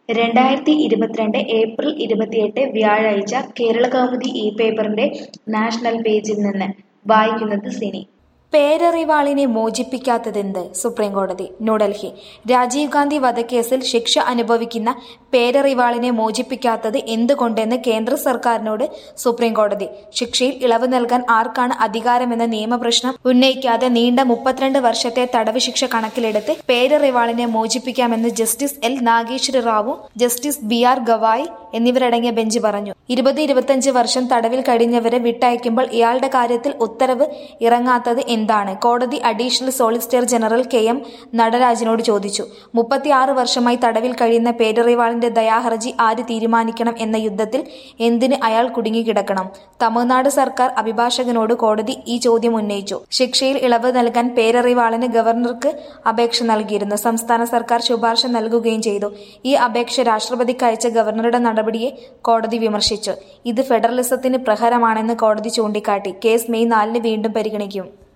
രണ്ടായിരത്തി ഇരുപത്തിരണ്ട് ഏപ്രിൽ ഇരുപത്തിയെട്ട് വ്യാഴാഴ്ച കേരളകൗമുദി ഈ പേപ്പറിന്റെ നാഷണൽ പേജിൽ നിന്ന് വായിക്കുന്നത് സിനി പേരറിവാളിനെ മോചിപ്പിക്കാത്തതെന്ത് സുപ്രീംകോടതി ന്യൂഡൽഹി രാജീവ് ഗാന്ധി വധക്കേസിൽ ശിക്ഷ അനുഭവിക്കുന്ന പേരറിവാളിനെ മോചിപ്പിക്കാത്തത് എന്തുകൊണ്ടെന്ന് കേന്ദ്ര സർക്കാരിനോട് സുപ്രീംകോടതി ശിക്ഷയിൽ ഇളവ് നൽകാൻ ആർക്കാണ് അധികാരമെന്ന നിയമപ്രശ്നം ഉന്നയിക്കാതെ നീണ്ട മുപ്പത്തിരണ്ട് വർഷത്തെ തടവ് ശിക്ഷ കണക്കിലെടുത്ത് പേരറിവാളിനെ മോചിപ്പിക്കാമെന്ന് justice L Nageswara Rao justice B R Gavai എന്നിവരടങ്ങിയ ബെഞ്ച് പറഞ്ഞു ഇരുപത് ഇരുപത്തിയഞ്ച് വർഷം തടവിൽ കഴിഞ്ഞവരെ വിട്ടയക്കുമ്പോൾ ഇയാളുടെ കാര്യത്തിൽ ഉത്തരവ് ഇറങ്ങാത്തത് എന്താണ് കോടതി additional solicitor general K M നടരാജനോട് ചോദിച്ചു മുപ്പത്തിയാറ് വർഷമായി തടവിൽ കഴിയുന്ന പേരറിവാളിന്റെ ദയാഹർജി ആര് തീരുമാനിക്കണം എന്ന യുദ്ധത്തിൽ എന്തിന് അയാൾ കുടുങ്ങിക്കിടക്കണം തമിഴ്നാട് സർക്കാർ അഭിഭാഷകനോട് കോടതി ഈ ചോദ്യം ഉന്നയിച്ചു ശിക്ഷയിൽ ഇളവ് നൽകാൻ പേരറിവാളിന് ഗവർണർക്ക് അപേക്ഷ നൽകിയിരുന്നു സംസ്ഥാന സർക്കാർ ശുപാർശ നൽകുകയും ചെയ്തു ഈ അപേക്ഷ രാഷ്ട്രപതിക്ക് അയച്ച ഗവർണറുടെ നടപടിയെ കോടതി വിമർശിച്ചു ഇത് ഫെഡറലിസത്തിന് പ്രഹരമാണെന്ന് കോടതി ചൂണ്ടിക്കാട്ടി കേസ് മെയ് നാലിന് വീണ്ടും പരിഗണിക്കും